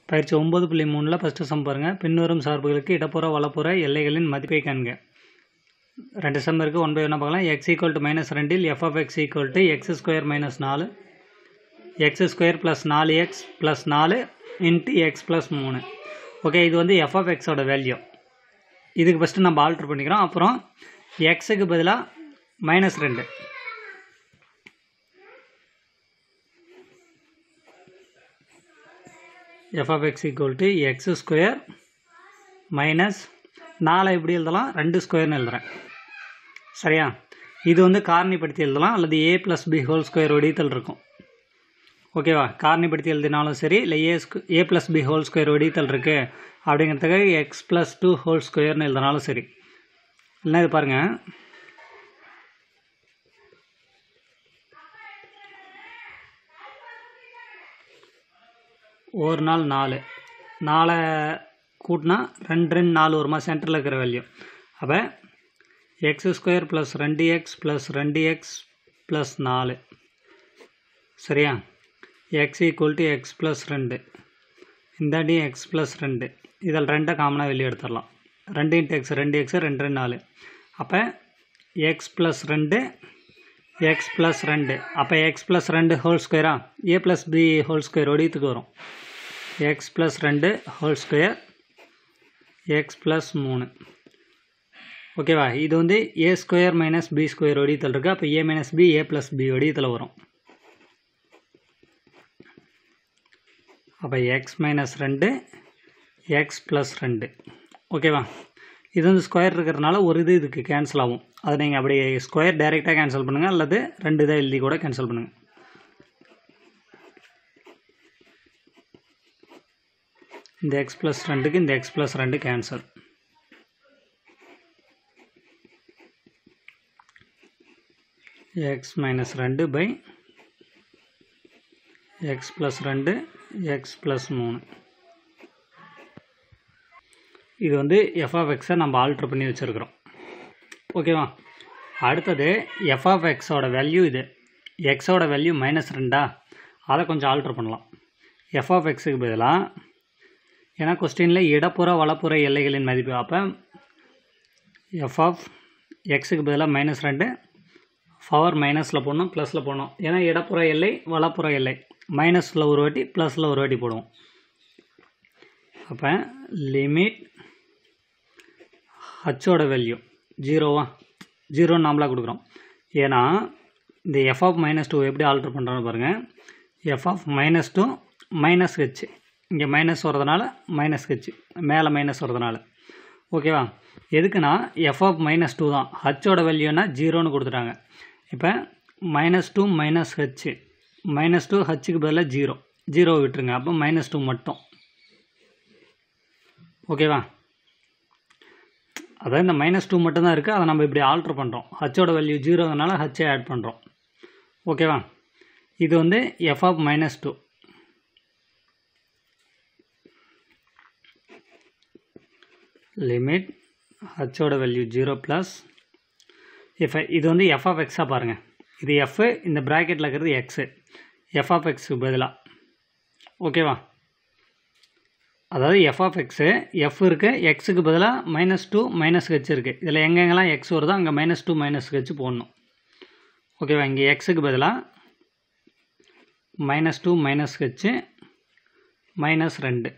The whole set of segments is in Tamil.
பயிற்சி ஒம்பது புள்ளி மூணில் ஃபஸ்ட்டு சம் பாருங்கள் பின்வரும் சார்புகளுக்கு இடப்புற வலப்புற எல்லைகளின் மதிப்பை காண்க ரெண்டு சம் இருக்குது ஒன் பை ஒன்னாக பார்க்கலாம் எக்ஸ் ஈக்குவல் டு மைனஸ் ரெண்டில் F of X equal to X square minus நாலு எக்ஸ் ஸ்கொயர் ப்ளஸ் நாலு எக்ஸ் ப்ளஸ் நாலு இன்ட்டு எக்ஸ் ப்ளஸ் மூணு ஓகே இது வந்து எஃப் ஆஃப் எக்ஸோட வேல்யூ இதுக்கு ஃபஸ்ட்டு நம்ம ஆல்ட்ரு பண்ணிக்கிறோம் அப்புறம் எக்ஸுக்கு பதிலாக மைனஸ் ரெண்டு F of X equal to X square minus நாலை எப்படி எழுதலாம் ரெண்டு ஸ்கொயர்னு எழுதுறேன் சரியா இது வந்து காரணிப்படுத்தி எழுதலாம் அல்லது A plus B whole square வடித்தல் இருக்கும் ஓகேவா காரணிப்படுத்தி எழுதினாலும் சரி இல்லை ஏ ஸ்கொ A plus B whole square வடித்தல் இருக்குது அப்படிங்கிறதுக்காக எக்ஸ் ப்ளஸ் டூ ஹோல் ஸ்கொயர்னு எழுதினாலும் சரி இல்லைன்னா இது பாருங்கள் ஒரு நாள் நாலு நாலை கூட்டினா ரெண்டு ரெண்டு நாலு வருமா சென்டரில் இருக்கிற வேல்யூ அப்போ எக்ஸ் ஸ்கொயர் ப்ளஸ் ரெண்டு எக்ஸ் ப்ளஸ் ரெண்டு எக்ஸ் ப்ளஸ் நாலு சரியா X equal to X plus ரெண்டு இந்தாண்டி எக்ஸ் ப்ளஸ் ரெண்டு இதில் ரெண்டை காமனாக வெளியே எடுத்துடலாம் ரெண்டு இன்ட்டு எக்ஸ் ரெண்டு எக்ஸ் ரெண்டு ரெண்டு நாலு அப்போ எக்ஸ் ப்ளஸ் ரெண்டு எக்ஸ் ப்ளஸ் ரெண்டு அப்போ எக்ஸ் ப்ளஸ் ரெண்டு ஹோல் ஸ்கொயரா A plus B whole square ஒடியத்துக்கு வரும் எக்ஸ் ப்ளஸ் ரெண்டு ஹோல் ஸ்கொயர் எக்ஸ் ப்ளஸ் மூணு ஓகேவா இது வந்து A square minus B square வடித்தல் இருக்குது அப்போ A minus B A plus B வடிவத்தில் வரும் அப்போ எக்ஸ் மைனஸ் ரெண்டு எக்ஸ் ப்ளஸ் ரெண்டு ஓகேவா இது வந்து ஸ்கொயர் இருக்கிறதுனால ஒரு இது இதுக்கு கேன்சல் ஆகும் அதை நீங்கள் அப்படி ஸ்கொயர் டைரெக்டாக கேன்சல் பண்ணுங்கள் அல்லது ரெண்டு இதை எழுதி கூட கேன்சல் பண்ணுங்கள் இந்த எக்ஸ் ப்ளஸ் ரெண்டுக்கு இந்த எக்ஸ் ப்ளஸ் ரெண்டு கேன்சல் எக்ஸ் மைனஸ் ரெண்டு பை எக்ஸ் ப்ளஸ் ரெண்டு எக்ஸ் ப்ளஸ் மூணு இது வந்து எஃப் ஆஃப் எக்ஸை நம்ம ஆல்ட்ரு பண்ணி வச்சுருக்குறோம் ஓகேவா அடுத்தது எஃப் ஆஃப் எக்ஸோட வேல்யூ இது எக்ஸோட வேல்யூ மைனஸ் ரெண்டா அதை கொஞ்சம் ஆல்ட்ரு பண்ணலாம் எஃப் ஆஃப் எக்ஸுக்கு பதிலாக ஏன்னா கொஸ்டினில் இடப்புற வலப்புற எல்லைகளின் மதிப்பு அப்போ எஃப் ஆஃப் எக்ஸுக்கு பதிலாக மைனஸ் ரெண்டு பவர் மைனஸில் போடணும் ப்ளஸில் போடணும் ஏன்னா இடப்புற எல்லை வலப்புற எல்லை மைனஸில் ஒரு வாட்டி ப்ளஸில் ஒரு வாட்டி போடுவோம் அப்போ லிமிட் ஹச்சோட வேல்யூ ஜீரோவா ஜீரோன்னு நாமளாக கொடுக்குறோம் ஏன்னா இந்த எஃப் ஆஃப் மைனஸ் டூ எப்படி ஆல்ட்ரு பண்ணுறோன்னு பாருங்கள் F of minus two minus H இங்கே மைனஸ் வரதுனால மைனஸ் ஹெச் மேலே மைனஸ் வரதுனால ஓகேவா எதுக்குன்னா எஃப் ஆஃப் மைனஸ் டூ தான் ஹச்சோட வேல்யூனா ஜீரோன்னு கொடுத்துட்டாங்க இப்போ minus two minus H minus two ஹச்சுக்கு பதிலாக ஜீரோ ஜீரோ விட்டுருங்க அப்போ மைனஸ் டூ மட்டும் ஓகேவா அதாவது இந்த மைனஸ் டூ மட்டும்தான் இருக்குது அதை நம்ம இப்படி ஆல்ட்ரு பண்ணுறோம் ஹச்சோட வேல்யூ ஜீரோனால ஹச்சை ஆட் பண்ணுறோம் ஓகேவா இது வந்து F of minus two limit ஹச்சோட வேல்யூ ஜீரோ ப்ளஸ் எஃப் இது வந்து எஃப் ஆஃப் எக்ஸாக பாருங்கள் இது எஃப் இந்த ப்ராக்கெட்டில் இருக்கிறது எக்ஸு எஃப் ஆஃப் எக்ஸுக்கு பதிலாக ஓகேவா அதாவது எஃப் ஆஃப் எக்ஸு எஃப் இருக்குது எக்ஸுக்கு பதிலாக மைனஸ் டூ மைனஸ் ஹெச் இருக்குது இதில் எங்கெங்கெல்லாம் எக்ஸ் வருதோ அங்கே மைனஸ் டூ மைனஸ் ஹெச் போடணும் ஓகேவா இங்கே எக்ஸுக்கு பதிலாக minus two minus h minus ரெண்டு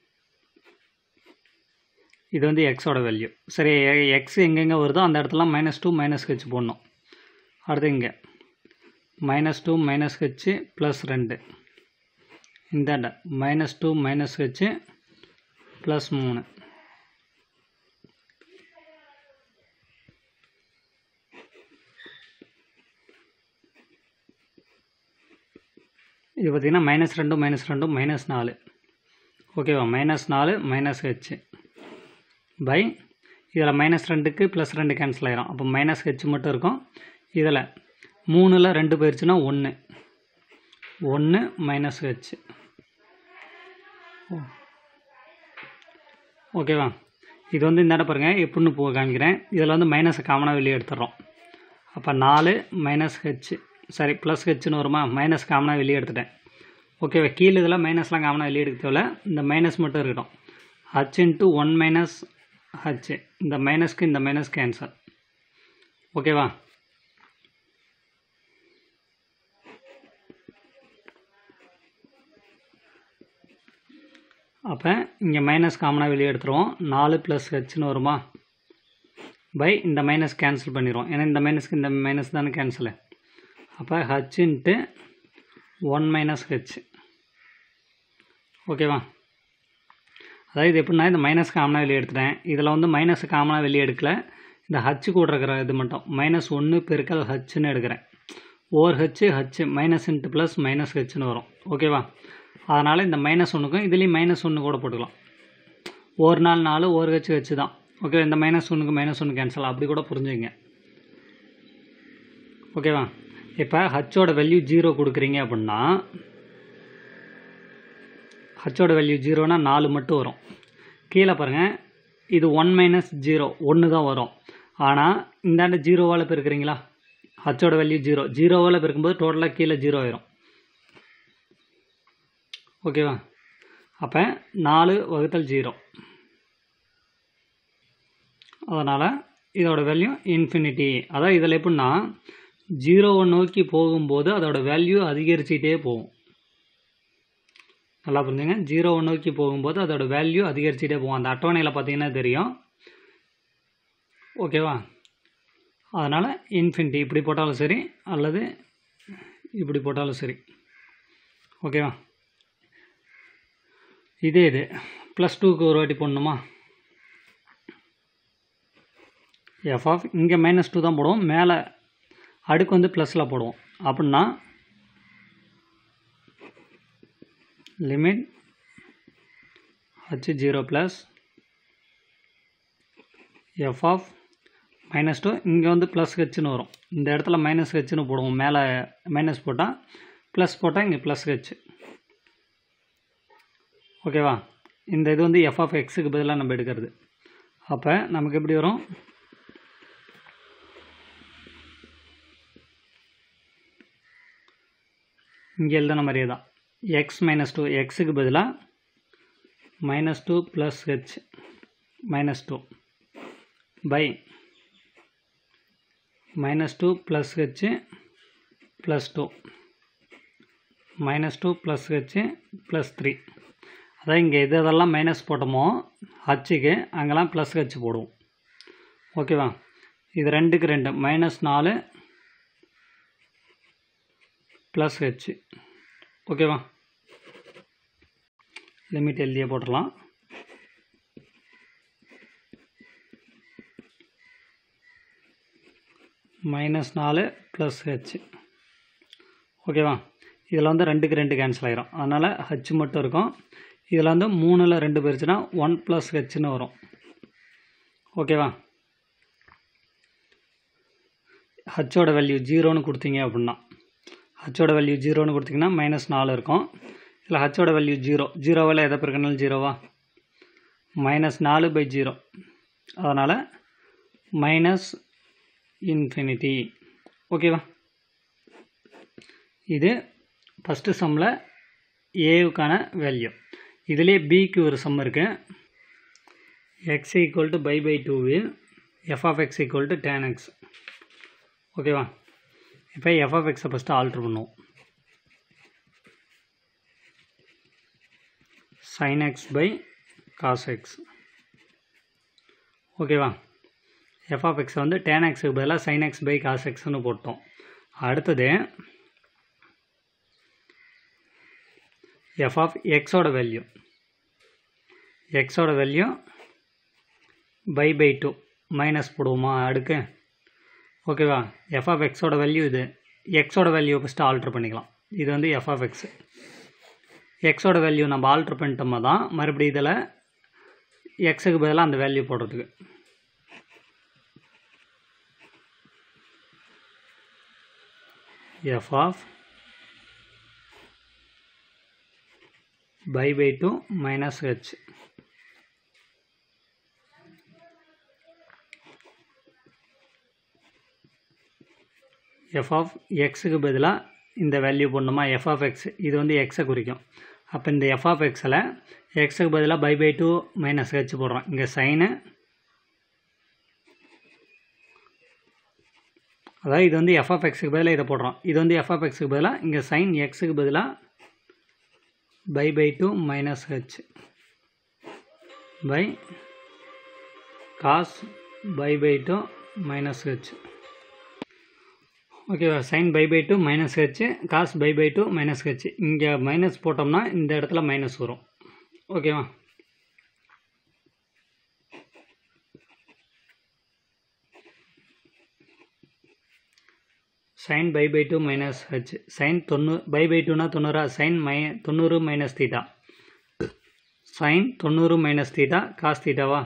இது வந்து எக்ஸோட வேல்யூ சரி எக்ஸ் எங்கெங்கே வருதோ அந்த இடத்துல மைனஸ் டூ மைனஸ் ஹெச் போடணும் அடுத்து இங்கே minus two minus h plus ரெண்டு இந்தாண்ட minus two minus h plus மூணு இது பார்த்திங்கன்னா மைனஸ் ரெண்டு மைனஸ் ரெண்டு மைனஸ் நாலு ஓகேவா மைனஸ் நாலு மைனஸ் ஹெச்சு பை இதில் மைனஸ் ரெண்டுக்கு ப்ளஸ் ரெண்டு கேன்சல் ஆகிரும் அப்போ மைனஸ் ஹெச் மட்டும் இருக்கும் இதில் மூணில் ரெண்டு போயிடுச்சுன்னா ஒன்று ஒன்று மைனஸ் ஹெச் ஓகேவா இது வந்து இந்த இடம் பாருங்கள் எப்படின்னு போ காமிக்கிறேன் இதில் வந்து மைனஸை காமனாக வெளியே எடுத்துடுறோம் அப்போ நாலு மைனஸ் ஹெச் சரி ப்ளஸ் ஹெச்னு வருமா மைனஸ் காமனாக வெளியே எடுத்துட்டேன் ஓகேவா கீழே இதெல்லாம் மைனஸ்லாம் காமனாக வெளியே எடுக்க தேவையில்ல இந்த மைனஸ் மட்டும் இருக்கட்டும் h into one minus h இந்த மைனஸ்க்கு இந்த மைனஸ் கேன்சல் ஓகேவா அப்போ இங்கே மைனஸ் காமனாக வெளியே எடுத்துருவோம் நாலு ப்ளஸ் ஹெச்னு வருமா பை இந்த மைனஸ் கேன்சல் பண்ணிடுவோம் ஏன்னா இந்த மைனஸ்க்கு இந்த மைனஸ் தானே கேன்சலு அப்போ h into one minus h ஓகேவா அதாவது இது எப்படின்னா இந்த மைனஸ் காமனாக வெளியே எடுத்துட்டேன் இதில் வந்து மைனஸ் காமனாக வெளியே எடுக்கல இந்த ஹச்சு கூட இருக்கிற இது மட்டும் மைனஸ் ஒன்று பெருக்கல் ஹச்சுன்னு எடுக்கிறேன் ஓர் h h minus into plus minus ஹெச்னு வரும் ஓகேவா அதனால் இந்த மைனஸ் ஒன்றுக்கும் இதுலேயும் மைனஸ் ஒன்று கூட போட்டுக்கலாம் ஒரு நாள் நாலு ஒரு ஹச்சு ஹச்சு தான் ஓகே இந்த மைனஸ் ஒன்றுக்கு மைனஸ் ஒன்று கேன்சல் அப்படி கூட புரிஞ்சுங்க ஓகேவா இப்போ ஹச்சோட வேல்யூ ஜீரோ கொடுக்குறீங்க அப்படின்னா ஹச்சோட வேல்யூ ஜீரோனா நாலு மட்டும் வரும் கீழே பாருங்கள் இது ஒன் மைனஸ் ஜீரோ ஒன்று தான் வரும் ஆனால் இந்தாண்ட ஜீரோவால் பெருக்கிறீங்களா ஹச்சோட வேல்யூ ஜீரோ ஜீரோவால் பெருக்கும்போது டோட்டலாக கீழே ஜீரோ ஆயிரும் ஓகேவா அப்போ நாலு வகுத்தல் ஜீரோ அதனால் இதோட வேல்யூ இன்ஃபினிட்டி அதான் இதில் எப்படின்னா ஜீரோவை நோக்கி போகும்போது அதோட வேல்யூ அதிகரிச்சுட்டே போகும் நல்லா புரிஞ்சுங்க ஜீரோவை நோக்கி போகும்போது அதோட வேல்யூ அதிகரிச்சுட்டே போகும் அந்த அட்டவணையில் பார்த்தீங்கன்னா தெரியும் ஓகேவா அதனால் இன்ஃபினிட்டி இப்படி போட்டாலும் சரி அல்லது இப்படி போட்டாலும் சரி ஓகேவா இதே இது ப்ளஸ் டூக்கு ஒரு வாட்டி போடணுமா எஃப் ஆஃப் இங்கே மைனஸ் டூ தான் போடுவோம் மேலே அடுக்கு வந்து ப்ளஸில் போடுவோம் அப்படின்னா limit h zero plus f of minus two இங்கே வந்து ப்ளஸ் ஹெச்னு வரும் இந்த இடத்துல மைனஸ் ஹெச்னு போடுவோம் மேலே மைனஸ் போட்டால் ப்ளஸ் போட்டால் இங்கே ப்ளஸ் ஹெச் ஓகேவா இந்த இது வந்து எஃப் ஆஃப் எக்ஸுக்கு பதிலாக நம்ம எடுக்கிறது அப்போ நமக்கு எப்படி வரும் இங்கே எழுதின மாதிரியே தான் எக்ஸ் மைனஸ் டூ எக்ஸுக்கு பதிலாக minus two plus h minus two by minus two plus h plus two minus two plus h plus three அதான் இங்கே எது எதெல்லாம் மைனஸ் போட்டோமோ ஹச்சுக்கு அங்கெல்லாம் ப்ளஸ் ஹெச் போடுவோம் ஓகேவா இது ரெண்டுக்கு ரெண்டு மைனஸ் நாலு ப்ளஸ் ஹெச் ஓகேவா லிமிட் எழுதியே போட்டுடலாம் மைனஸ் நாலு ப்ளஸ் ஹெச் ஓகேவா இதில் வந்து ரெண்டுக்கு ரெண்டு கேன்சல் ஆயிரும் அதனால் ஹச் மட்டும் இருக்கும் இதில் வந்து மூணில் ரெண்டு போயிருச்சுன்னா ஒன் ப்ளஸ் ஹெச்னு வரும் ஓகேவா ஹச்சோட வேல்யூ ஜீரோன்னு கொடுத்தீங்க அப்படின்னா ஹச்சோட வேல்யூ ஜீரோன்னு கொடுத்தீங்கன்னா மைனஸ் நாலு இருக்கும் இதில் ஹச்சோட வேல்யூ ஜீரோ ஜீரோவில் எதை பிறக்கணும் ஜீரோவா மைனஸ் நாலு பை ஜீரோ அதனால் மைனஸ் இன்ஃபினிட்டி ஓகேவா இது ஃபஸ்ட்டு சம்மில் ஏவுக்கான வேல்யூ இதிலே பிக்கு ஒரு சம் இருக்குது x equal to pi by two f of X equal to tan x ஓகேவா இப்போ எஃப் ஆஃப் எக்ஸை ஃபஸ்ட்டு ஆல்ட்ரு பண்ணுவோம் sine x by cos x ஓகேவா எஃப் ஆஃப் எக்ஸை வந்து டேன் எக்ஸுக்கு பதிலாக சைன் எக்ஸ் பை காஸ் எக்ஸ்னு போட்டோம் அடுத்தது எஃப் ஆஃப் எக்ஸோட வேல்யூ எக்ஸோட value pi by two minus போடுவோமா அடுக்கு ஓகேவா எஃப் ஆஃப் எக்ஸோட வேல்யூ இது எக்ஸோட வேல்யூ ஃபஸ்ட்டு ஆல்ட்ரு பண்ணிக்கலாம் இது வந்து எஃப் ஆஃப் எக்ஸ் எக்ஸோட வேல்யூ நம்ம ஆல்ட்ரு பண்ணிட்டோமா தான் மறுபடியும் இதில் எக்ஸுக்கு பதிலாக அந்த வேல்யூ போடுறதுக்கு f of pi by two minus h f of எக்ஸுக்கு பதிலாக இந்த வேல்யூ போடணுமா எஃப் ஆஃப் எக்ஸ் இது வந்து எக்ஸை குறிக்கும் அப்போ இந்த எஃப் ஆஃப் எக்ஸில் எக்ஸுக்கு பதிலாக pi by two minus h போடுறோம் இங்கே சைனு அதாவது இது வந்து எஃப் ஆஃப் எக்ஸுக்கு பதிலாக இதை போடுறோம் இது வந்து எஃப் ஆஃப் எக்ஸுக்கு பதிலாக இங்கே சைன் எக்ஸுக்கு பதிலாக pi by two minus h by cos pi by two minus h ஓகேவா sine pi by two minus h cos pi by two minus H இங்கே மைனஸ் போட்டோம்னா இந்த இடத்துல மைனஸ் வரும் ஓகேவா sine pi by two minus h sine தொண்ணூறு பை பை டூனா தொண்ணூறா சைன் மை தொண்ணூறு மைனஸ் தீட்டா சைன் தொண்ணூறு மைனஸ் தீட்டா காஸ் தீட்டாவா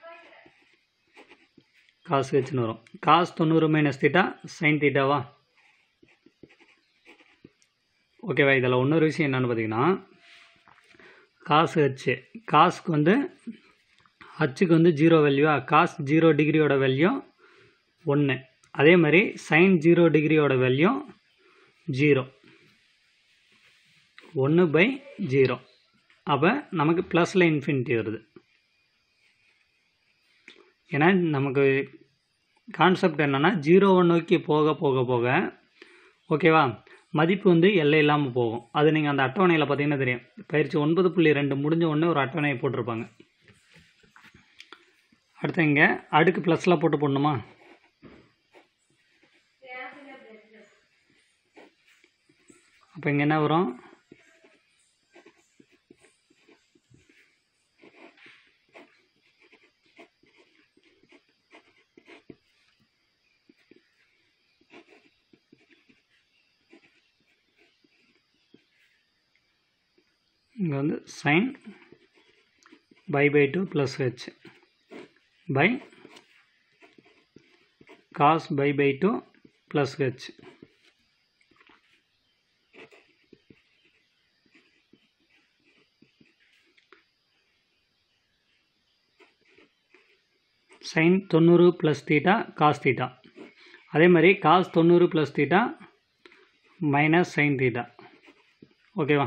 காசு ஹெச்னு வரும் காஸ் தொண்ணூறு மைனஸ் தீட்டா சைன் தீட்டாவா ஓகேவா இதில் இன்னொரு விஷயம் என்னென்னு பார்த்தீங்கன்னா காசு ஹச்சு காசுக்கு வந்து ஹச்சுக்கு வந்து ஜீரோ வேல்யூவா காஸ் ஜீரோ டிகிரியோட வேல்யூ ஒன்று அதே மாதிரி சைன் ஜீரோ டிகிரியோட வேல்யூ ஜீரோ ஒன்று பை ஜீரோ அப்போ நமக்கு ப்ளஸில் இன்ஃபினிட்டி வருது ஏன்னா நமக்கு கான்செப்ட் என்னென்னா ஜீரோவை நோக்கி போக போக போக ஓகேவா மதிப்பு வந்து எல்லை இல்லாமல் போகும் அது நீங்கள் அந்த அட்டவணையில் பார்த்தீங்கன்னா தெரியும் பயிற்சி ஒன்பது புள்ளி ரெண்டு முடிஞ்ச உடனே ஒரு அட்டவணையை போட்டிருப்பாங்க அடுத்து இங்கே அடுக்கு ப்ளஸில் போட்டு போடணுமா அப்போ இங்கே என்ன வரும் இங்கே வந்து sine pi by two plus h by cos pi by two plus h sine தொண்ணூறு ப்ளஸ் தீட்டா காஸ் தீட்டா அதே மாதிரி காஸ் தொண்ணூறு plus theta minus sine theta ஓகேவா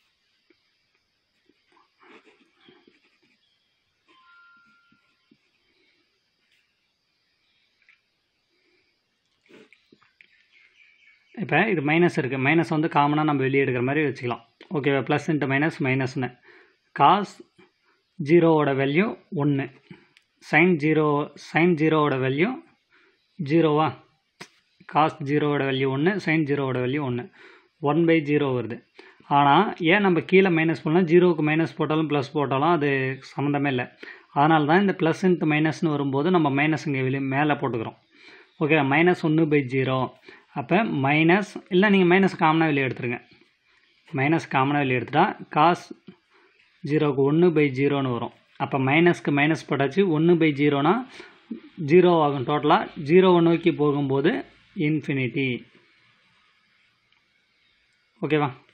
இப்போ இது மைனஸ் இருக்குது மைனஸ் வந்து காமனாக நம்ம வெளியே எடுக்கிற மாதிரி வச்சுக்கலாம் ஓகேவா ப்ளஸ் இன்ட்டு மைனஸ் மைனஸ்னு காஸ் ஜீரோவோட வேல்யூ ஒன்று சைன் ஜீரோ சைன் ஜீரோவோட வேல்யூ ஜீரோவா காஸ் ஜீரோவோட வேல்யூ ஒன்று சைன் ஜீரோவோட வேல்யூ ஒன்று ஒன் பை ஜீரோ வருது ஆனால் ஏன் நம்ம கீழே மைனஸ் பண்ணலாம் ஜீரோவுக்கு மைனஸ் போட்டாலும் ப்ளஸ் போட்டாலும் அது சம்மந்தமே இல்லை அதனால தான் இந்த ப்ளஸ் இன்ட்டு மைனஸ்னு வரும்போது நம்ம மைனஸ் இங்கே வெளியே மேலே போட்டுக்கிறோம் ஓகே மைனஸ் ஒன்று பை ஜீரோ அப்போ மைனஸ் இல்லை நீங்கள் மைனஸ் காமனாக வெளியே எடுத்துருங்க மைனஸ் காமனாக வெளியே எடுத்துட்டா காஸ் ஜீரோவுக்கு ஒன்று பை ஜீரோன்னு வரும் அப்போ மைனஸ்க்கு மைனஸ் போட்டாச்சு ஒன்று பை ஜீரோனா ஜீரோ ஆகும் டோட்டலாக ஜீரோவை நோக்கி போகும்போது இன்ஃபினிட்டி ஓகேவா